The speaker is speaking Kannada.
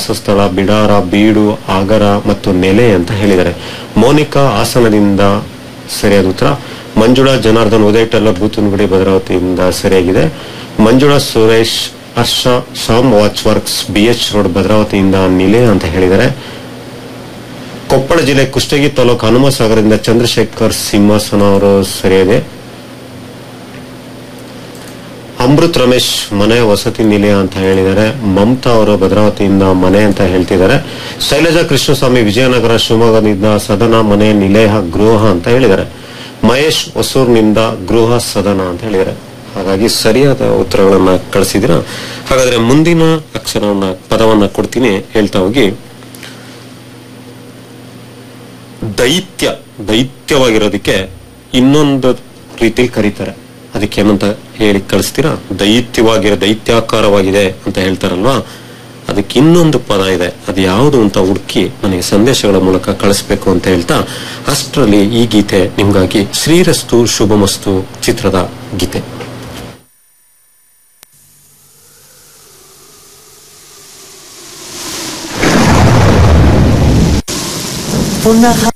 ವಾಸಸ್ಥಳ ಬಿಡಾರ ಬೀಡು ಆಗರ ಮತ್ತು ನೆಲೆ ಅಂತ ಹೇಳಿದ್ದಾರೆ ಮೋನಿಕಾ ಹಾಸನದಿಂದ ಸರಿಯಾದ ಉತ್ತರ ಮಂಜುಳಾ ಜನಾರ್ದನ್ ಉದಯ್ ಟೆಲ್ಲರ್ ಬೂತನಗುಡಿ ಭದ್ರಾವತಿಯಿಂದ ಸರಿಯಾಗಿದೆ Manjula Suresh Harsha Sham watch works BH road ಭದ್ರಾವತಿಯಿಂದ ನಿಲಯ ಅಂತ ಹೇಳಿದ್ದಾರೆ ಕೊಪ್ಪಳ ಜಿಲ್ಲೆ ಕುಷ್ಟಗಿ ತಾಲೂಕು ಹನುಮಸಾಗರದಿಂದ ಚಂದ್ರಶೇಖರ್ ಸಿಂಹಾಸನ ಅವರು ಸರಿಯಾದೆ ಅಮೃತ್ ರಮೇಶ್ ಮನೆ ವಸತಿ ನಿಲಯ ಅಂತ ಹೇಳಿದ್ದಾರೆ ಮಮತಾ ಅವರು ಭದ್ರಾವತಿಯಿಂದ ಮನೆ ಅಂತ ಹೇಳ್ತಿದ್ದಾರೆ ಶೈಲಜಾ ಕೃಷ್ಣಸ್ವಾಮಿ ವಿಜಯನಗರ ಶಿವಮೊಗ್ಗದಿಂದ ಸದನ ಮನೆ ನಿಲಯ ಗೃಹ ಅಂತ ಹೇಳಿದ್ದಾರೆ ಮಹೇಶ್ ಹೊಸೂರ್ನಿಂದ ಗೃಹ ಸದನ ಅಂತ ಹೇಳಿದ್ದಾರೆ ಹಾಗಾಗಿ ಸರಿಯಾದ ಉತ್ತರಗಳನ್ನ ಕಳಿಸಿದಿರ ಹಾಗಾದ್ರೆ ಮುಂದಿನ ಅಕ್ಷರವನ್ನ ಪದವನ್ನ ಕೊಡ್ತೀನಿ ಹೇಳ್ತಾ ಹೋಗಿ ದೈತ್ಯ ದೈತ್ಯವಾಗಿರೋದಕ್ಕೆ ಇನ್ನೊಂದು ರೀತಿಯಲ್ಲಿ ಕರೀತಾರೆ ಅದಕ್ಕೆ ಏನಂತ ಹೇಳಿ ಕಳಿಸ್ತೀರಾ ದೈತ್ಯವಾಗಿರೋ ದೈತ್ಯಾಕಾರವಾಗಿದೆ ಅಂತ ಹೇಳ್ತಾರಲ್ವಾ ಅದಕ್ಕೆ ಇನ್ನೊಂದು ಪದ ಇದೆ ಅದು ಯಾವುದು ಅಂತ ಹುಡುಕಿ ನನಗೆ ಸಂದೇಶಗಳ ಮೂಲಕ ಕಳಿಸ್ಬೇಕು ಅಂತ ಹೇಳ್ತಾ ಅಷ್ಟರಲ್ಲಿ ಈ ಗೀತೆ ನಿಮ್ಗಾಗಿ ಶ್ರೀರಸ್ತು ಶುಭಮಸ್ತು ಚಿತ್ರದ ಗೀತೆ ಪುನಃ